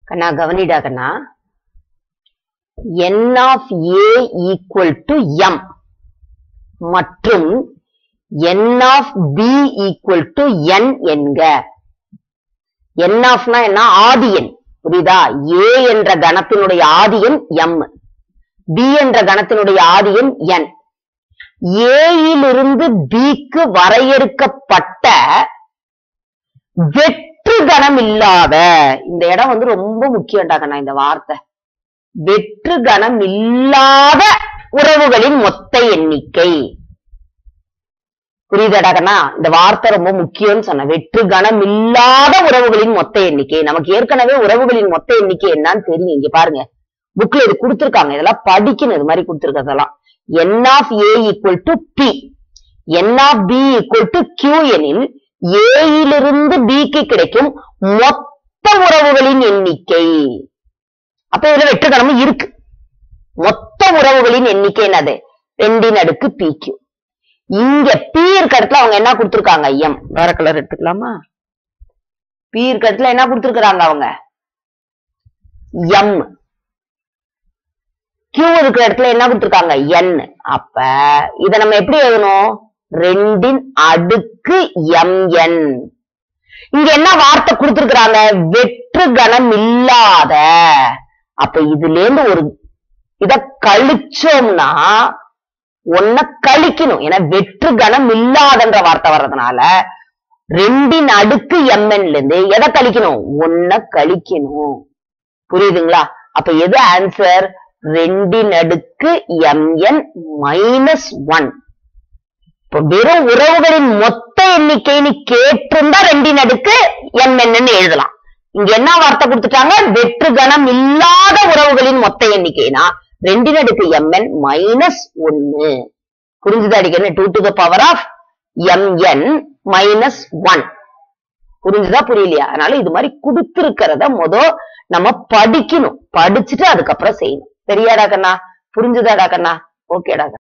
Kanna கவனிடா Kanna n of a equal to m மற்றும் n of b equal to n என்க n of னா என்ன ஆதி எண் புரியுதா a என்ற கணத்தினுடைய ஆதி எண் m b என்ற கணத்தினுடைய ஆதி எண் n a யிலிருந்து b க்கு வரையறுக்கப்பட்ட வெற்று கணம் இல்லாத இந்த இடம் வந்து ரொம்ப முக்கியம்டா கண்ணா இந்த வார்த்தை வெற்று கணம் இல்லாத உறவுகளின் மொத்த எண்ணிக்கை புரியுதாடா கண்ணா இந்த வார்த்தை ரொம்ப முக்கியம்னு சொன்னேன் வெற்று கணம் இல்லாத உறவுகளின் மொத்த எண்ணிக்கை நமக்கு ஏற்கனவே உறவுகளின் மொத்த எண்ணிக்கை என்னன்னு தெரியும் இங்க பாருங்க புக்ல இது கொடுத்திருக்காங்க இதெல்லாம் படிக்கணும் இது மாதிரி கொடுத்திருக்கிறதெல்லாம் n of a equal to p n of b equal to q எனில் a யிலிருந்து b க்கு கிடைக்கும் மொத்த உறவுகளின் எண்ணிக்கை அப்ப இதுல வெற்று கணமும் இருக்கு மொத்த உறவுகளின் எண்ணிக்கை என்னது ரெண்டின் அடுக்கு PQ இங்க P இருக்க இடத்துல அவங்க என்ன கொடுத்திருக்காங்க M வேற கலர் எடுத்துக்கலாமா P இருக்க இடத்துல என்ன கொடுத்திருக்காங்க அவங்க M Q இருக்கிற இடத்துல என்ன கொடுத்திருக்காங்க N அப்ப இத நம்ம எப்படி எழுதணும் ரெண்டின் அடுக்கு MN இங்க என்ன வார்த்தை கொடுத்திருக்கிறாங்க வெற்று கணம் இல்லாத அப்ப இதுல இருந்து ஒரு இத கழிச்சோம்னா ஒன்ன கழிக்கணும் ஏன்னா வெற்று கணம் இல்லாதன்ற வார்த்தை வர்றதுனால ரெண்டின் அடுக்கு எம்என்ல இருந்து எதை கழிக்கணும் ஒன்ன கழிக்கணும் புரியுதுங்களா அப்ப எது ஆன்சர் ரெண்டின் அடுக்கு எம்என் மைனஸ் ஒன் இப்ப வெறும் உறவுகளின் மொத்த எண்ணிக்கைன்னு கேட்டிருந்தா ரெண்டின் அடுக்கு எம்என்னு எழுதலாம் இங்க என்ன வார்த்தை கொடுத்துட்டாங்க வெற்று கணம் இல்லாத உறவுகளின் மொத்த எண்ணிக்கைனா ரெண்டின் அடுக்கு mn மைனஸ் ஒன்னு புரிஞ்சுதா அடிக்கணும் two to the power of mn minus one புரிஞ்சுதா புரியலையா அதனால இது மாதிரி கொடுத்திருக்கிறத முத நம்ம படிக்கணும் படிச்சுட்டு அதுக்கப்புறம் செய்யணும் சரியாடா கண்ணா புரிஞ்சுதாடா கண்ணா ஓகேடா கண்ணா